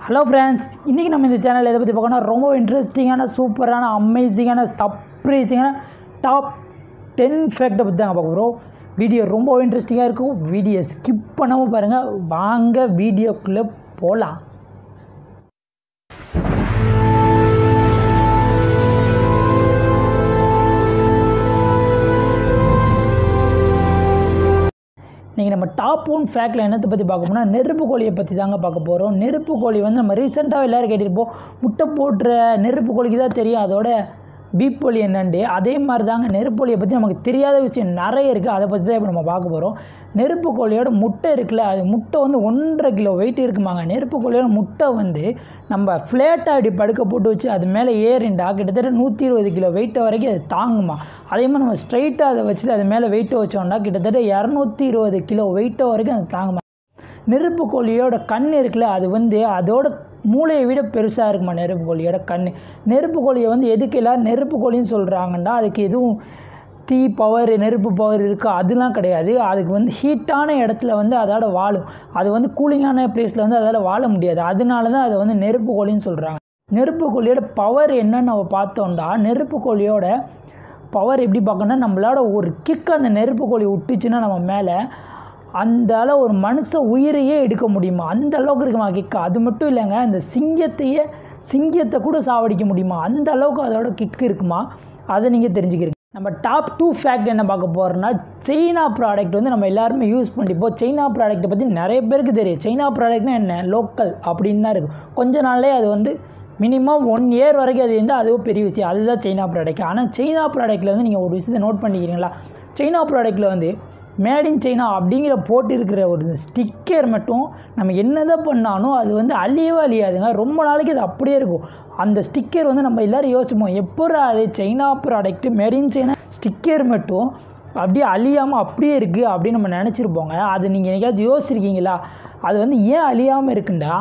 hello friends இன்றைக்கி நம்ம இந்த சேனல் எதை பற்றி பார்க்கணும் ரொம்ப இன்ட்ரெஸ்டிங்கான சூப்பரான அமேசிங்கான சர்ப்ரைசிங்கான டாப் டென் ஃபேக்டை பற்றி தாங்க பார்க்க போகிறோம் வீடியோ ரொம்ப இன்ட்ரெஸ்டிங்காக இருக்கும் வீடியோ ஸ்கிப் பண்ணாமல் பாருங்கள் வாங்க வீடியோக்குள்ளே போகலாம் இன்றைக்கி நம்ம டாப் ஒன் ஃபேக்டில் என்னத்தை பற்றி பார்க்க போனால் நெருப்பு கோழியை பற்றி தாங்க பார்க்க போகிறோம் நெருப்பு கோழி வந்து நம்ம ரீசெண்டாக எல்லோரும் கேட்டிருப்போம் முட்டை போட்டுற நெருப்பு கோழிக்கு தான் தெரியும் அதோட பீப்பொலி என்னண்டு அதே மாதிரி தாங்க நெருப்பொலியை பற்றி நமக்கு தெரியாத விஷயம் நிறைய இருக்குது அதை பற்றி தான் இப்போ நம்ம பார்க்க போகிறோம் நெருப்பு கோழியோட முட்டை இருக்குல்ல அது முட்டை வந்து ஒன்றரை கிலோ வெயிட் இருக்குமாங்க நெருப்பு கோழியோட முட்டை வந்து நம்ம ஃப்ளேட்டாக இப்படி படுக்க போட்டு வச்சு அது மேலே ஏறிண்டா கிட்டத்தட்ட நூற்றி இருபது கிலோ வெயிட்டை வரைக்கும் அது தாங்குமா அதே மாதிரி நம்ம ஸ்ட்ரைட்டாக அதை வச்சுட்டு அது மேலே வெயிட்டை வச்சோம்னா கிட்டத்தட்ட இரநூத்தி இருபது கிலோ வெயிட்டை வரைக்கும் அது தாங்குமா நெருப்பு கோழியோட கண் இருக்குல்ல அது வந்து அதோட மூளையை விட பெருசாக இருக்குமா நெருப்பு கோழியோட கண் நெருப்பு கோழியை வந்து எதுக்கு எல்லோரும் நெருப்பு கோழின்னு சொல்கிறாங்கன்னா அதுக்கு எதுவும் தீ பவர் நெருப்பு பவர் இருக்கா அதெல்லாம் கிடையாது அதுக்கு வந்து ஹீட்டான இடத்துல வந்து அதோட வாழும் அது வந்து கூலிங்கான பிளேஸில் வந்து அதால் வாழ முடியாது அதனால தான் அதை வந்து நெருப்பு கோழின்னு சொல்கிறாங்க நெருப்பு கோழியோட பவர் என்னன்னு நம்ம பார்த்தோம்னா நெருப்பு கோழியோட பவர் எப்படி பார்க்கணும்னா நம்மளோட ஒரு கிக் அந்த நெருப்பு கோழி விட்டுச்சுன்னா நம்ம மேலே அந்த அளவு ஒரு மனுஷ உயிரையே எடுக்க முடியுமா அந்த அளவுக்கு இருக்குமா கிக்கு அது மட்டும் இல்லைங்க அந்த சிங்கத்தையே சிங்கத்தை கூட சாவடிக்க முடியுமா அந்த அளவுக்கு அதோட கிக்கு இருக்குமா அதை நீங்கள் தெரிஞ்சுக்கிறீங்க நம்ம டாப் டூ ஃபேக்ட் என்ன பார்க்க போகிறோம்னா சைனா ப்ராடக்ட் வந்து நம்ம எல்லாருமே யூஸ் பண்ணிப்போம் சைனா ப்ராடக்ட்டை பற்றி நிறைய பேருக்கு தெரியும் சைனா ப்ராடக்ட்னா என்ன லோக்கல் அப்படின்னு தான் இருக்கும் கொஞ்ச நாள்லேயே அது வந்து மினிமம் ஒன் இயர் வரைக்கும் அது இருந்தால் அதுவும் பெரிய விஷயம் அதுதான் சைனா ப்ராடக்ட் ஆனால் சைனா ப்ராடக்ட்டில் வந்து நீங்கள் ஒரு விஷயத்தை நோட் பண்ணிக்கிறீங்களா சைனா ப்ராடக்ட்டில் வந்து மேட் இன் சைனா அப்படிங்கிற போட்டு இருக்கிற ஒரு ஸ்டிக்கர் மட்டும் நம்ம என்ன தான் பண்ணாலும் அது வந்து அழியவே அழியாதுங்க ரொம்ப நாளைக்கு அது அப்படியே இருக்கும் அந்த ஸ்டிக்கர் வந்து நம்ம எல்லோரும் யோசிப்போம் எப்போ அது China product made in China sticker மட்டும் அப்படியே அழியாமல் அப்படியே இருக்குது அப்படின்னு நம்ம நினச்சிருப்போங்க அது நீங்கள் என்னைக்காச்சும் யோசிச்சிருக்கீங்களா அது வந்து ஏன் அழியாமல் இருக்குண்டா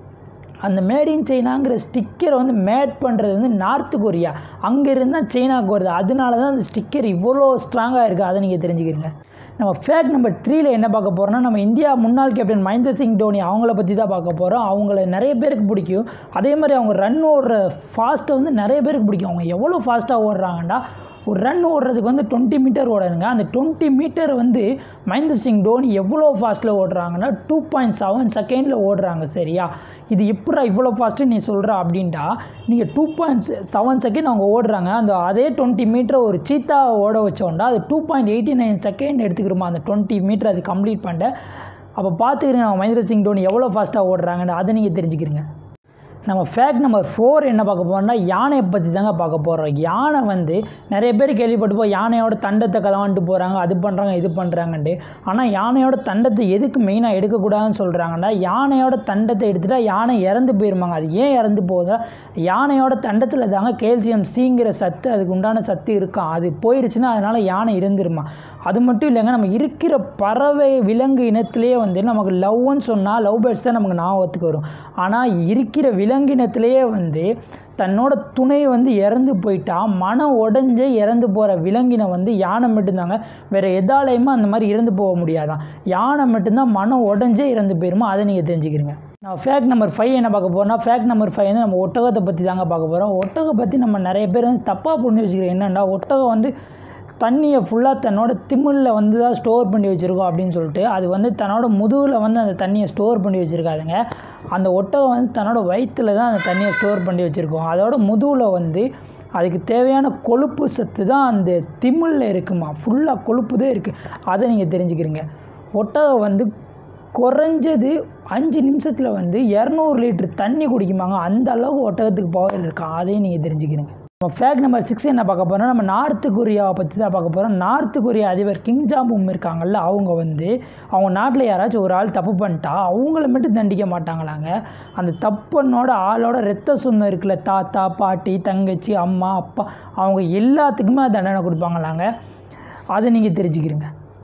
அந்த மேட் இன் சைனாங்கிற ஸ்டிக்கரை வந்து மேட் பண்ணுறது வந்து நார்த்து கொரியா அங்கே இருந்தால் சைனாவுக்கு வருது அதனால தான் அந்த ஸ்டிக்கர் இவ்வளோ ஸ்ட்ராங்காக இருக்குது அதை நீங்கள் தெரிஞ்சுக்கிறீங்க நம்ம ஃபேக்ட் நம்பர் த்ரீல என்ன பார்க்க போகிறோம்னா நம்ம இந்தியா முன்னாள் கேப்டன் மகேந்திர சிங் தோனி அவங்கள பற்றி தான் பார்க்க போகிறோம் அவங்கள நிறைய பேருக்கு பிடிக்கும் அதே மாதிரி அவங்க ரன் ஓடுற ஃபாஸ்ட்டை வந்து நிறைய பேருக்கு பிடிக்கும் அவங்க எவ்வளோ ஃபாஸ்ட்டாக ஓடுறாங்கன்னா ஒரு ரன் ஓடுறதுக்கு வந்து டுவெண்ட்டி மீட்டர் ஓடணுங்க அந்த டுவெண்ட்டி மீட்டர் வந்து மகேந்திர சிங் தோனி எவ்வளோ ஃபாஸ்ட்டில் ஓடுறாங்கன்னா டூ பாயிண்ட் செவன் செகண்டில் ஓடுறாங்க சரியா இது எப்படா இவ்வளோ ஃபாஸ்ட்டு நீ சொல்கிற அப்படின்ட்டா நீங்கள் டூ பாயிண்ட் செவன் செகண்ட் அவங்க ஓடுறாங்க அந்த அதே டுவெண்ட்டி மீட்டரை ஒரு சீத்தா ஓட வச்சோண்டா அது two point eighty nine second எடுத்துக்கிறோமா அந்த டுவெண்ட்டி மீட்டர் அது கம்ப்ளீட் பண்ணிட்டு அப்போ பார்த்துக்கிறேன் மகேந்திர சிங் தோனி எவ்வளோ ஃபாஸ்ட்டாக ஓடுறாங்கன்னு அதை நீங்கள் தெரிஞ்சுக்கிறீங்க நம்ம ஃபேக்ட் நம்பர் ஃபோர் என்ன பார்க்க போகிறோம்னா யானையை பற்றி தாங்க பார்க்க போகிறோம் யானை வந்து நிறைய பேர் கேள்விப்பட்டுப்போம் யானையோட தண்டத்தை களவாண்டு போகிறாங்க அது பண்ணுறாங்க இது பண்ணுறாங்கன்ட்டு ஆனால் யானையோட தண்டத்தை எதுக்கு மெயினாக எடுக்கக்கூடாதுன்னு சொல்கிறாங்கன்னா யானையோட தண்டத்தை எடுத்துகிட்டா யானை இறந்து போயிருமாங்க அது ஏன் இறந்து போகுதா யானையோட தண்டத்தில் தாங்க கேல்சியம் சிங்கிற சத்து அதுக்கு உண்டான சத்து இருக்கும் அது போயிடுச்சுன்னா அதனால் யானை இருந்துருமா அது மட்டும் இல்லைங்க நம்ம இருக்கிற பறவை விலங்கு இனத்திலேயே வந்து நமக்கு லவ்னு சொன்னால் லவ் பேர்ட்ஸ் தான் நமக்கு ஞாபகத்துக்கு வரும் ஆனால் இருக்கிற விலங்கினத்திலேயே வந்து தன்னோட துணை வந்து இறந்து போயிட்டா மனம் உடஞ்சே இறந்து போகிற விலங்கினம் வந்து யானை மட்டும்தாங்க வேறு எதாலையுமே அந்த மாதிரி இறந்து போக முடியாதான் யானை மட்டும்தான் மனம் உடஞ்சே இறந்து போயிருமோ அதை நீங்கள் தெரிஞ்சுக்கிறீங்க நான் ஃபேக்ட் நம்பர் ஃபைவ் என்ன பார்க்க போகிறோம்னா ஃபேக்ட் நம்பர் ஃபைவ் வந்து நம்ம ஒட்டகத்தை பற்றி தாங்க பார்க்க போகிறோம் ஒட்டகை பற்றி நம்ம நிறைய பேர் வந்து தப்பாக புரிஞ்சு வச்சுக்கிறோம் என்னென்னா ஒட்டகம் வந்து தண்ணியை ஃபுல்லாக தன்னோட திமிழில் வந்து தான் ஸ்டோர் பண்ணி வச்சுருக்கோம் அப்படின்னு சொல்லிட்டு அது வந்து தன்னோட முதுகில் வந்து அந்த தண்ணியை ஸ்டோர் பண்ணி வச்சுருக்காதுங்க அந்த ஒட்டகம் வந்து தன்னோட வயிற்றில் தான் அந்த தண்ணியை ஸ்டோர் பண்ணி வச்சுருக்கோம் அதோட முதுகில் வந்து அதுக்கு தேவையான கொழுப்பு சத்து தான் அந்த திமிழில் இருக்குமா ஃபுல்லாக கொழுப்பு தான் இருக்குது அதை நீங்கள் தெரிஞ்சுக்கிறீங்க ஒட்டகம் வந்து குறைஞ்சது அஞ்சு நிமிஷத்தில் வந்து இரநூறு லிட்டர் தண்ணி குடிக்குமாங்க அந்த அளவுக்கு ஒட்டகத்துக்கு பவர் இருக்கா அதையும் நீங்கள் தெரிஞ்சுக்கிறீங்க நம்ம ஃபேக்ட் நம்பர் சிக்ஸ் என்ன பார்க்க போகிறோம் நம்ம நார்த்து கொரியாவை பற்றி தான் பார்க்க போகிறோம் நார்த்து கொரியா அதிபர் கிங் ஜாம்பும் இருக்காங்கல்ல அவங்க வந்து அவங்க நாட்டில் யாராச்சும் ஒரு ஆள் தப்பு பண்ணிட்டா அவங்கள மட்டும் தண்டிக்க மாட்டாங்களாங்க அந்த தப்பனோட ஆளோட ரத்த சொந்தம் இருக்குல்ல தாத்தா பாட்டி தங்கச்சி அம்மா அப்பா அவங்க எல்லாத்துக்குமே தண்டனை கொடுப்பாங்களாங்க அதை நீங்கள் தெரிஞ்சுக்கிறீங்க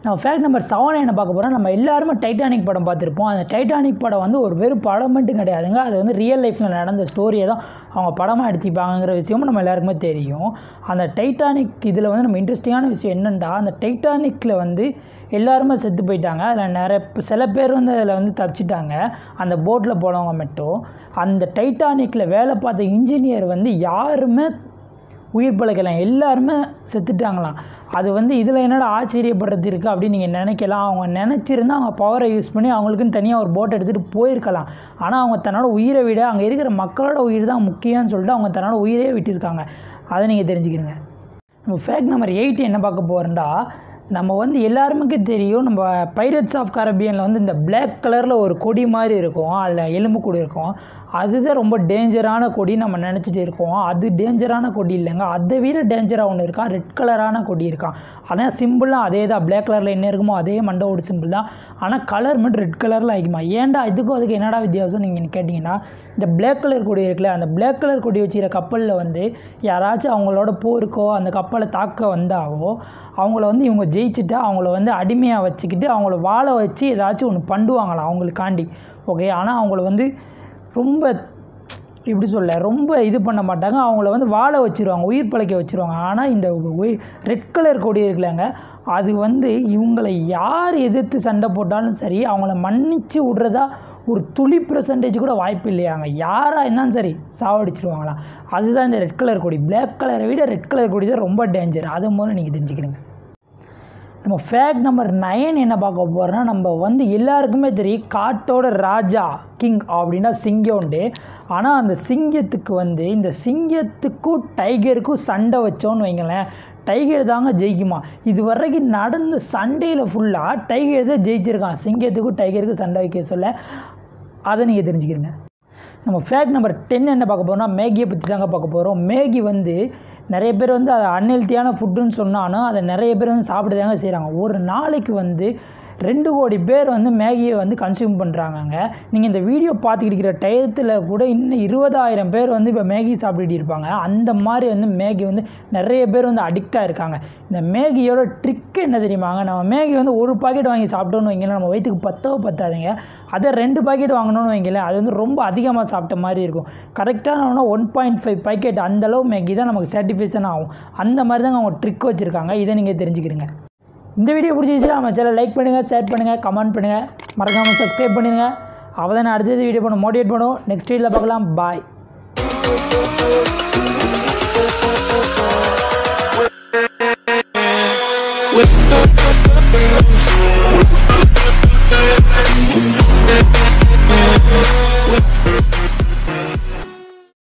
நம்ம ஃபேக்ட் நம்பர் செவன் என்ன பார்க்க போகிறோம் நம்ம எல்லாருமே டைட்டானிக் படம் பார்த்துருப்போம் அந்த டைட்டானிக் படம் வந்து ஒரு வெறும் படம் மட்டும் கிடையாதுங்க அது வந்து ரியல் லைஃப்பில் நடந்த ஸ்டோரியை தான் அவங்க படமாக எடுத்திப்பாங்கிற விஷயமும் நம்ம எல்லாருக்குமே தெரியும் அந்த டைட்டானிக் இதில் வந்து நம்ம இன்ட்ரெஸ்டிங்கான விஷயம் என்னென்னா அந்த டைட்டானிக்கில் வந்து எல்லாருமே செத்து போயிட்டாங்க அதில் நிறைய ப- சில பேர் வந்து அதில் வந்து தப்பிச்சிட்டாங்க அந்த போட்டில் போனவங்க மட்டும் அந்த டைட்டானிக்கில் வேலை பார்த்த இன்ஜினியர் வந்து யாருமே உயிர் பிழைக்கலாம் எல்லாருமே செத்துட்டாங்களாம் அது வந்து இதில் என்னடா ஆச்சரியப்படுறது இருக்குது அப்படின்னு நீங்கள் நினைக்கலாம் அவங்க நினச்சிருந்தா அவங்க பவரை யூஸ் பண்ணி அவங்களுக்குன்னு தனியாக ஒரு போட் எடுத்துகிட்டு போயிருக்கலாம் ஆனால் அவங்க தன்னோட உயிரை விட அங்கே இருக்கிற மக்களோட உயிர் தான் முக்கியம்னு சொல்லிட்டு அவங்க தன்னோட உயிரே விட்டிருக்காங்க அதை நீங்கள் தெரிஞ்சுக்கிறீங்க நம்ம ஃபேக்ட் நம்பர் எயிட் என்ன பார்க்க போகிறோம்டா நம்ம வந்து எல்லாருமே தெரியும் நம்ம பைரட்ஸ் ஆஃப் கரபியனில் வந்து இந்த Black கலரில் ஒரு கொடி மாதிரி இருக்கும் அதில் எலும்பு கொடி இருக்கும் அதுதான் ரொம்ப டேஞ்சரான கொடி நம்ம நினச்சிட்டு இருக்கோம் அது டேஞ்சரான கொடி இல்லைங்க அதை விட டேஞ்சராக ஒன்று இருக்கான் ரெட் கலரான கொடி இருக்கான் ஆனால் சிம்பிளாக அதே தான் Black கலரில் என்ன இருக்குமோ அதே மண்டவோட சிம்பிள் தான் ஆனால் கலர் மட்டும் ரெட் கலரில் ஆகிக்குமா ஏன்டா இதுக்கும் அதுக்கு என்னடா வித்தியாசம் நீங்கள் கேட்டிங்கன்னா இந்த Black கலர் கொடி இருக்குல்ல அந்த Black கலர் கொடி வச்சுக்கிற கப்பலில் வந்து யாராச்சும் அவங்களோட போருக்கோ அந்த கப்பலை தாக்க வந்தாவோ அவங்கள வந்து இவங்க ஜெயிச்சுட்டா அவங்கள வந்து அடிமையாக வச்சுக்கிட்டு அவங்கள வாழ வச்சு ஏதாச்சும் ஒன்று பண்ணுவாங்களாம் அவங்களுக்காண்டி ஓகே ஆனால் அவங்கள வந்து ரொம்ப இப்படி சொல்ல ரொம்ப இது பண்ண மாட்டாங்க அவங்கள வந்து வாழ வச்சுருவாங்க உயிர் பிழைக்க வச்சுருவாங்க ஆனால் இந்த ரெட் கலர் கொடி இருக்குல்லங்க அது வந்து இவங்களை யார் எதிர்த்து சண்டை போட்டாலும் சரி அவங்கள மன்னிச்சு விட்றதா ஒரு துளி பர்சன்டேஜ் கூட வாய்ப்பு இல்லையாங்க யாராக இருந்தாலும் சரி சாவடிச்சிருவாங்களாம் அதுதான் இந்த ரெட் கலர் கொடி Black கலரை விட ரெட் கலர் கொடி தான் ரொம்ப டேஞ்சர் அது மூலம் நீங்கள் தெரிஞ்சுக்கிறீங்க நம்ம ஃபேக்ட் நம்பர் நைன் என்ன பார்க்க போகிறோம்னா நம்ம வந்து எல்லாருக்குமே தெரியும் காட்டோட ராஜா கிங் அப்படின்னா சிங்கம் உண்டு ஆனால் அந்த சிங்கத்துக்கு வந்து இந்த சிங்கத்துக்கும் டைகருக்கும் சண்டை வச்சோன்னு வைங்களேன் டைகர் தாங்க ஜெயிக்குமா இது வரைக்கும் நடந்த சண்டையில் ஃபுல்லாக டைகர் தான் ஜெயிச்சிருக்கான் சிங்கத்துக்கும் டைகருக்கும் சண்டை வைக்க சொல்ல அதை நீங்கள் தெரிஞ்சுக்கிறீங்க நம்ம ஃபேக்ட் நம்பர் டென் என்ன பார்க்க போறோம்னா மேகியை பற்றி தாங்க பார்க்க போகிறோம் மேகி வந்து நிறைய பேர் வந்து அது அன்ஹெல்த்தியான ஃபுட்டுன்னு சொன்னாலும் அதை நிறைய பேர் வந்து சாப்பிட்டு தாங்க செய்கிறாங்க ஒரு நாளைக்கு வந்து ரெண்டு கோடி பேர் வந்து மேகியை வந்து கன்சியூம் பண்ணுறாங்கங்க நீங்கள் இந்த வீடியோ பார்த்துக்கிட்டு இருக்கிற டயத்தில் கூட இன்னும் இருபதாயிரம் பேர் வந்து இப்போ மேகி சாப்பிட்டுட்டு இருப்பாங்க அந்த மாதிரி வந்து மேகி வந்து நிறைய பேர் வந்து அடிக்டாக இருக்காங்க இந்த மேகியோட ட்ரிக் என்ன தெரியுமாங்க நம்ம மேகி வந்து ஒரு பாக்கெட் வாங்கி சாப்பிட்டோன்னு வைங்களேன் நம்ம வயிற்றுக்கு பத்தோ பத்தாதுங்க அதை ரெண்டு பாக்கெட் வாங்கினோன்னு வைங்களேன் அது வந்து ரொம்ப அதிகமாக சாப்பிட்ட மாதிரி இருக்கும் கரெக்டான ஒன் பாயிண்ட் ஃபைவ் பாக்கெட் அந்தளவு மேகி தான் நமக்கு சாட்டிஸ்ஃபேக்ஷன் ஆகும் அந்த மாதிரி தாங்க அவங்க ட்ரிக் வச்சுருக்காங்க இதை நீங்கள் தெரிஞ்சுக்கிறீங்க இந்த வீடியோ பிடிச்சிருச்சுன்னா நம்ம சேனல் லைக் பண்ணுங்கள் ஷேர் பண்ணுங்கள் கமெண்ட் பண்ணுங்கள் மறக்காமல் சப்ஸ்கிரைப் பண்ணுங்க அப்போ தான் அடுத்தது வீடியோ பண்ண மோட்டிவேட் பண்ணுவோம் நெக்ஸ்ட் வீடியோவில் பார்க்கலாம் பாய்